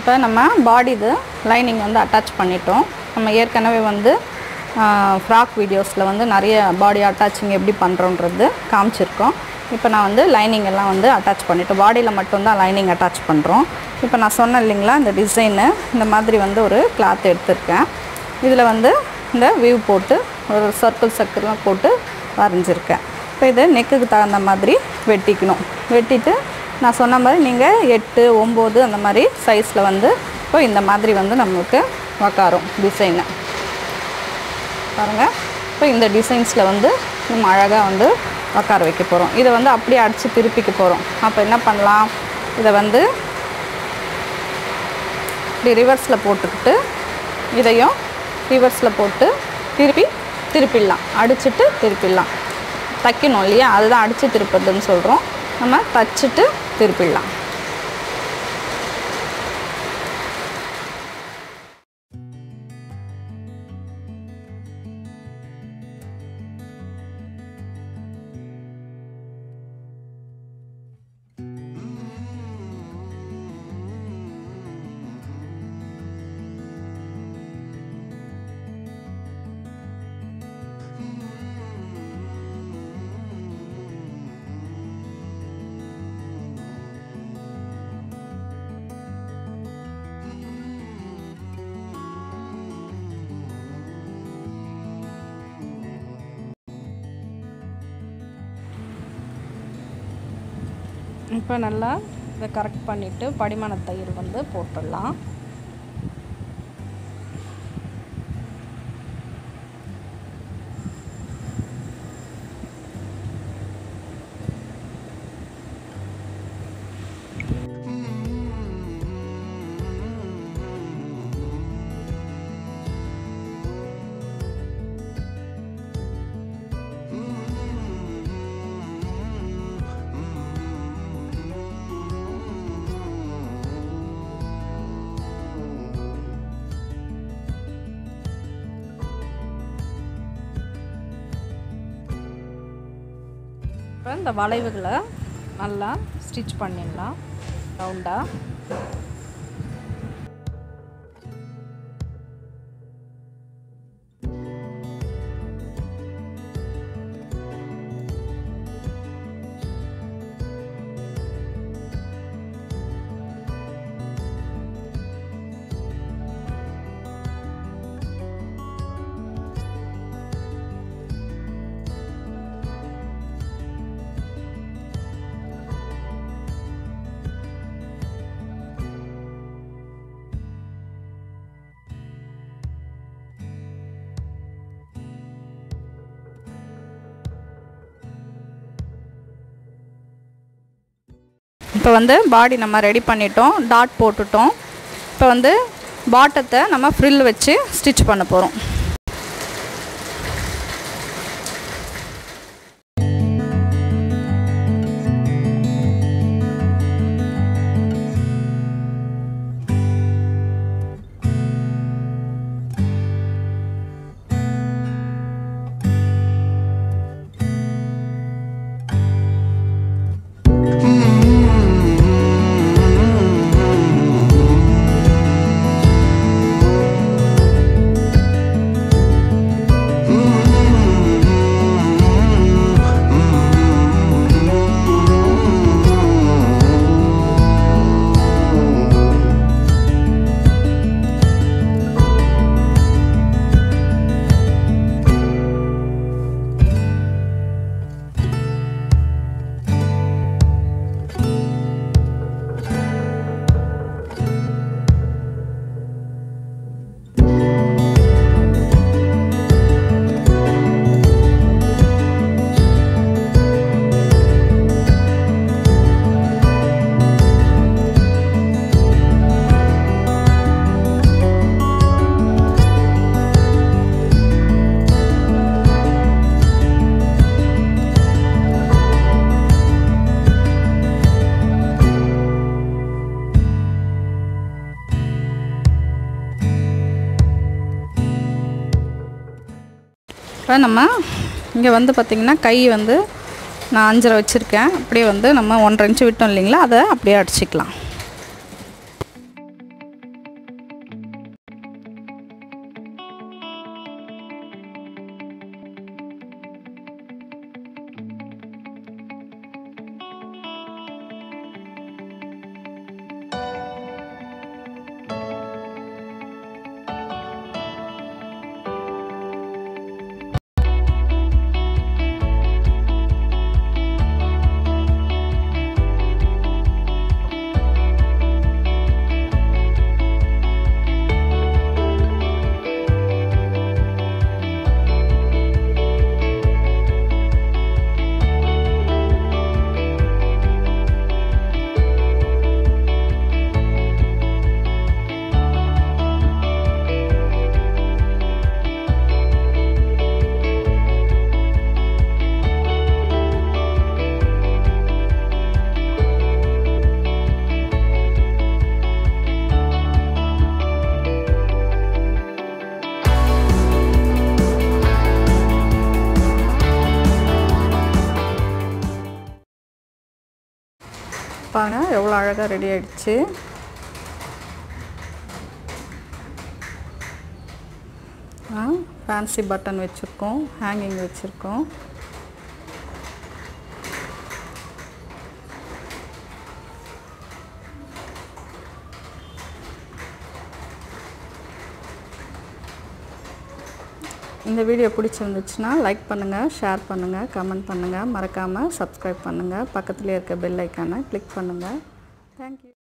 இப்போ நம்ம பாடி இது லைனிங் வந்து அட்டாச் பண்ணிட்டோம் நம்ம ஏற்கனவே வந்து ஃப்ராக் வீடியோஸில் வந்து நிறைய பாடி அட்டாச்சிங் எப்படி பண்ணுறோன்றது காமிச்சிருக்கோம் இப்போ நான் வந்து லைனிங் எல்லாம் வந்து அட்டாச் பண்ணிட்டோம் பாடியில் மட்டும்தான் லைனிங் அட்டாச் பண்ணுறோம் இப்போ நான் சொன்னேன் இல்லைங்களா இந்த டிசைனு இந்த மாதிரி வந்து ஒரு கிளாத் எடுத்திருக்கேன் இதில் வந்து இந்த வியூ போட்டு ஒரு சர்க்கிள் சர்க்கிள்லாம் போட்டு வரைஞ்சிருக்கேன் இப்போ இதை நெக்குக்கு தகுந்த மாதிரி வெட்டிக்கணும் வெட்டிட்டு நான் சொன்ன மாதிரி நீங்கள் எட்டு ஒம்பது அந்த மாதிரி சைஸில் வந்து இப்போ இந்த மாதிரி வந்து நம்மளுக்கு உக்காரும் டிசைனு பாருங்கள் இப்போ இந்த டிசைன்ஸில் வந்து நம்ம அழகாக வந்து உக்கார வைக்க போகிறோம் இதை வந்து அப்படியே அடித்து திருப்பிக்க போகிறோம் அப்போ என்ன பண்ணலாம் இதை வந்து இப்படி ரிவர்ஸில் போட்டுக்கிட்டு இதையும் ரிவர்ஸில் போட்டு திருப்பி திருப்பிடலாம் அடிச்சுட்டு திருப்பிடலாம் தைக்கணும் இல்லையா அதுதான் அடித்து திருப்புறதுன்னு சொல்கிறோம் நம்ம தச்சுட்டு திருப்பிடலாம் இப்போ நல்லா இதை கரெக்ட் பண்ணிவிட்டு படிமான தையல் வந்து போட்டுடலாம் இப்போ இந்த வளைவுகளை நல்லா ஸ்டிச் பண்ணிடலாம் ரவுண்டாக இப்போ வந்து பாடி நம்ம ரெடி பண்ணிட்டோம் டாட் போட்டுட்டோம் இப்போ வந்து பாட்டத்தை நம்ம ஃப்ரில் வச்சு ஸ்டிச் பண்ண போகிறோம் இப்போ நம்ம இங்கே வந்து பார்த்திங்கன்னா கை வந்து நான் அஞ்சரை வச்சுருக்கேன் அப்படியே வந்து நம்ம ஒன்றரை இன்ச்சு விட்டோம் இல்லைங்களா அதை அப்படியே அடிச்சுக்கலாம் பாருங்கள் எவ்வளோ அழகாக ரெடி ஆயிடுச்சு ஃபேன்சி பட்டன் வச்சுருக்கோம் ஹேங்கிங் வச்சுருக்கோம் இந்த வீடியோ பிடிச்சிருந்துச்சுன்னா லைக் பண்ணுங்கள் ஷேர் பண்ணுங்கள் கமெண்ட் பண்ணுங்கள் மறக்காமல் சப்ஸ்கிரைப் பண்ணுங்கள் பக்கத்துலேயே இருக்க பெல் ஐக்கானை கிளிக் பண்ணுங்கள் தேங்க்யூ